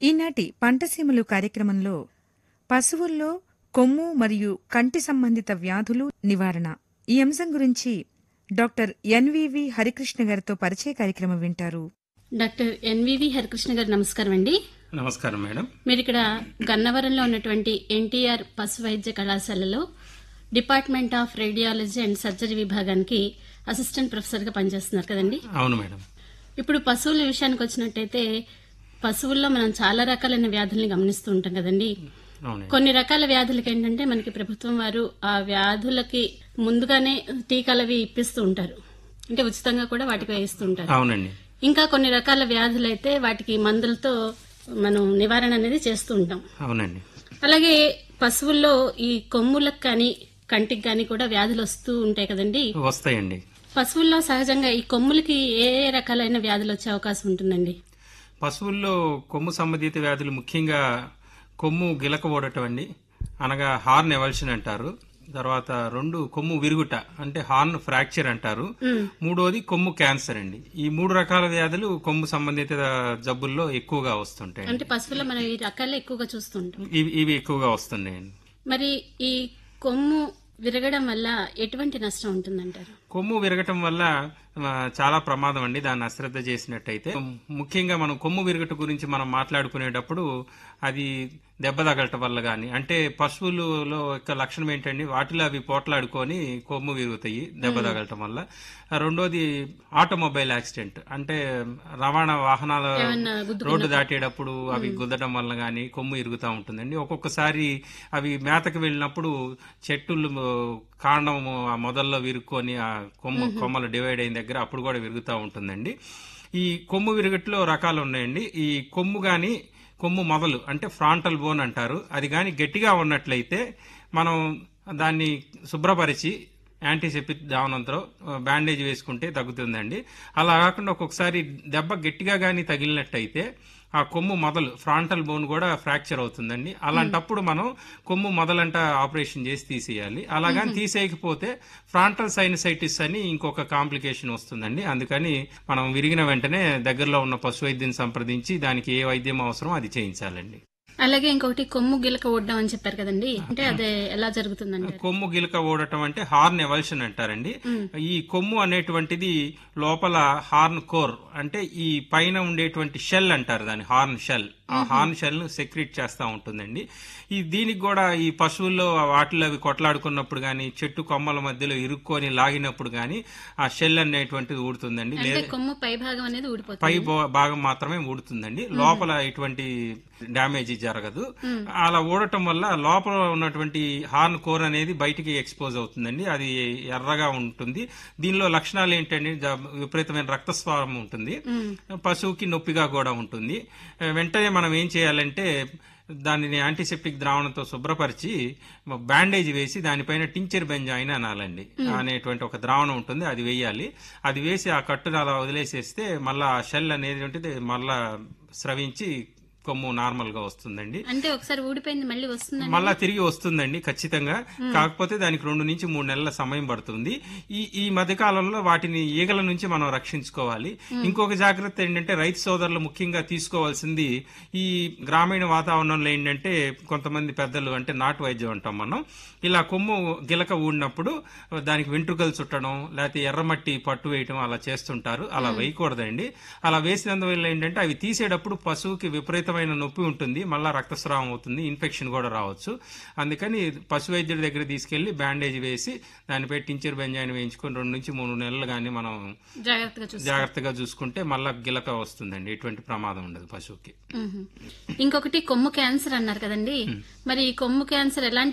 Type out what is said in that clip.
ఈనాటి పంటసీమలు కార్యక్రమంలో పశువుల్లో కొమ్ము మరియు కంటి సంబంధిత వ్యాధులు నివారణ ఈ అంశం గురించి డాక్టర్ ఎన్వివి హరికృష్ణ గారితో పరిచయ కార్యక్రమం వింటారు డాక్టర్ ఎన్వివి హరికృష్ణ గారు నమస్కారం అండి నమస్కారం మేడం మీరు ఇక్కడ గన్నవరంలో ఉన్నటువంటి ఎన్టీఆర్ పశు వైద్య కళాశాలలో department of radiology and surgery విభాగానికి అసిస్టెంట్ ప్రొఫెసర్గా పనిచేస్తున్నారు కదండి అవును మేడం ఇప్పుడు పశువుల విషయానికి వచ్చినట్టయితే పశువుల్లో మనం చాలా రకాలైన వ్యాధుల్ని గమనిస్తూ ఉంటాం కదండి అవును కొన్ని రకాల వ్యాధులకి ఏంటంటే మనకి ప్రభుత్వం వారు ఆ వ్యాధులకి ముందుగానే టీకాలవి ఇప్పిస్తూ ఉంటారు అంటే ఉచితంగా కూడా వాటికి వేయిస్తూ ఉంటారు అవునండి ఇంకా కొన్ని రకాల వ్యాధులైతే వాటికి మందులతో మనం నివారణ అనేది చేస్తూ ఉంటాం అవునండి అలాగే పశువుల్లో ఈ కొమ్ములకు కానీ కంటికి కానీ కూడా వ్యాధులు వస్తూ ఉంటాయి కదండి వస్తాయండి పశువుల్లో సహజంగా ఈ కొమ్ములకి ఏ ఏ రకాలైన వ్యాధులు వచ్చే అవకాశం ఉంటుందండి పశువుల్లో కొమ్ము సంబంధిత వ్యాధులు ముఖ్యంగా కొమ్ము గిలక ఓడటం అండి అనగా హార్న్ ఎవల్షన్ అంటారు తర్వాత రెండు కొమ్ము విరుగుట అంటే హార్న్ ఫ్రాక్చర్ అంటారు మూడోది కొమ్ము క్యాన్సర్ అండి ఈ మూడు రకాల వ్యాధులు కొమ్ము సంబంధిత జబ్బుల్లో ఎక్కువగా వస్తుంటాయి అంటే పశువుల్లో మనం ఈ రకాలే ఎక్కువగా చూస్తూ ఉంటాం ఇవి ఇవి ఎక్కువగా వస్తున్నాయండి మరి ఈ కొమ్ము విరగడం వల్ల ఎటువంటి నష్టం ఉంటుందంటారు కొమ్ము విరగటం వల్ల ఆ, చాలా ప్రమాదం అండి దాన్ని అశ్రద్ధ చేసినట్టయితే ముఖ్యంగా మనం కొమ్ము విరగట గురించి మనం మాట్లాడుకునేటప్పుడు అది దెబ్బ తగలటం వల్ల గాని అంటే పశువులలో యొక్క లక్షణం ఏంటండి వాటిలో అవి పోట్లాడుకొని కొమ్ము విరుగుతాయి దెబ్బ తగలటం వల్ల ఆ, రెండోది ఆటోమొబైల్ యాక్సిడెంట్ అంటే రవాణా వాహనాల ఏమన్నా గుద్దుకున్న- రోడ్డు దాటేటప్పుడు అవి గుద్దడం వల్ల గాని కొమ్ము ఇరుగుతూ ఉంటుందండి ఒక్కొక్కసారి అవి మేతకు వెళ్ళినప్పుడు చెట్టులు కాండం ఆ మొదల్లో విరుక్కొని ఆ కొమ్ము కొమ్మలు డివైడ్ అయిన దగ్గర అప్పుడు కూడా విరుగుతూ ఉంటుందండి ఈ కొమ్ము విరగట్లో రకాలు ఉన్నాయండి ఈ కొమ్ము గాని కొమ్ము మొదలు అంటే ఫ్రాంటల్ బోన్ అంటారు అది గాని గట్టిగా ఉన్నట్లయితే మనం దాన్ని శుభ్రపరిచి యాంటీసెప్టిక్ దావనంతో బ్యాండేజ్ వేసుకుంటే తగ్గుతుందండి అలా కాకుండా ఒక్కొక్కసారి దెబ్బ గట్టిగా గానీ తగిలినట్టయితే ఆ కొమ్ము మొదలు ఫ్రాంటల్ బోన్ కూడా ఫ్రాక్చర్ అవుతుందండి అలాంటప్పుడు మనం కొమ్ము మొదలంట ఆపరేషన్ చేసి తీసేయాలి అలాగని తీసేయకపోతే ఫ్రాంటల్ సైనసైటిస్ అని ఇంకొక కాంప్లికేషన్ వస్తుందండి అందుకని మనం విరిగిన వెంటనే దగ్గరలో ఉన్న పశు వైద్యుని సంప్రదించి దానికి ఏ వైద్యం అవసరం అది చేయించాలండి అలాగే ఇంకొకటి కొమ్ము గిలక ఒడ్డం అని చెప్పారు కదండి అంటే అదే ఎలా జరుగుతుందంటారు కొమ్ము గిలక ఓడటం అంటే హార్న్ ఎవల్షన్ అంటారండి ఈ కొమ్ము అనేటువంటిది లోపల హార్న్ కోర్ అంటే ఈ పైన ఉండేటువంటి షెల్ అంటారు దాన్ని హార్న్ షెల్ ఆ హార్న్ షెల్ ను సెక్రెట్ చేస్తా ఉంటుందండి ఈ దీనికి కూడా ఈ పశువుల్లో వాటిలో అవి కొట్లాడుకున్నప్పుడు గాని చెట్టు కొమ్మల మధ్యలో ఇరుక్కొని లాగినప్పుడు గాని ఆ షెల్ అనేటువంటిది ఊడుతుందండి అంటే లేదా కొమ్ము పై భాగం అనేది ఊడిపోతుంది పై భా- భాగం మాత్రమే ఊడుతుందండి లోపల ఎటువంటి డ్యామేజ్ జరగదు అలా ఊడటం వల్ల లోపల ఉన్నటువంటి హార్న్ కోర్ అనేది బయటికి ఎక్స్పోజ్ అవుతుందండి అది ఎర్రగా ఉంటుంది దీనిలో లక్షణాలు ఏంటంటే జ- విపరీతమైన రక్తస్రావం ఉంటుంది పశువుకి నొప్పిగా కూడా ఉంటుంది ఆ, వెంటనే మనం ఏం చేయాలంటే దానిని యాంటీసెప్టిక్ ద్రావణంతో శుభ్రపరిచి బ్యాండేజ్ వేసి దానిపైన టించర్ బెంజాయిన్ అనాలండి అనేటువంటి ఒక ద్రావణం ఉంటుంది అది వేయాలి అది వేసి ఆ కట్టును అలా వదిలేసేస్తే మళ్ళా ఆ షెల్ అనేది ఉంటుంది మళ్ళా స్రవించి కొమ్ము నార్మల్ గా వస్తుందండి అంటే ఒకసారి ఊడిపోయింది మళ్ళీ వస్తుందండి మళ్ళా తిరిగి వస్తుందండి ఖచ్చితంగా కాకపోతే దానికి రెండు నుంచి మూడు నెలల సమయం పడుతుంది ఈ ఈ మధ్య కాలంలో వాటిని ఈగల నుంచి మనం రక్షించుకోవాలి ఇంకొక జాగ్రత్త ఏంటంటే రైతు సోదరులు ముఖ్యంగా తీసుకోవాల్సింది ఈ గ్రామీణ వాతావరణంలో ఏంటంటే కొంతమంది పెద్దలు అంటే నాటు వైద్యం అంటాం మనం ఇలా కొమ్ము గిలక ఊడినప్పుడు దానికి వెంట్రుకలు చుట్టడం లేకపోతే ఎర్రమట్టి పట్టు వేయటం అలా చేస్తుంటారు అలా వేయకూడదండి అలా వేసినందువల్ల ఏంటంటే అవి తీసేటప్పుడు పశువుకి విపరీతమైన నొప్పి ఉంటుంది మళ్ళా రక్తస్రావం అవుతుంది ఇన్ఫెక్షన్ కూడా రావచ్చు అందుకని పశు వైద్యుడి దగ్గర తీసుకెళ్లి బ్యాండేజ్ వేసి దానిపై టించర్ బెంజాయిన్ వేయించుకొని రెండు నుంచి మూడు నెలలు కానీ మనం జాగ్రత్తగా చూసి జాగ్రత్తగా చూసుకుంటే మళ్ళా గిలక వస్తుందండి ఎటువంటి ప్రమాదం ఉండదు పశువుకి ఇంకొకటి కొమ్ము క్యాన్సర్ అన్నారు కదండి మరి ఈ కొమ్ము క్యాన్సర్ ఎలాంటి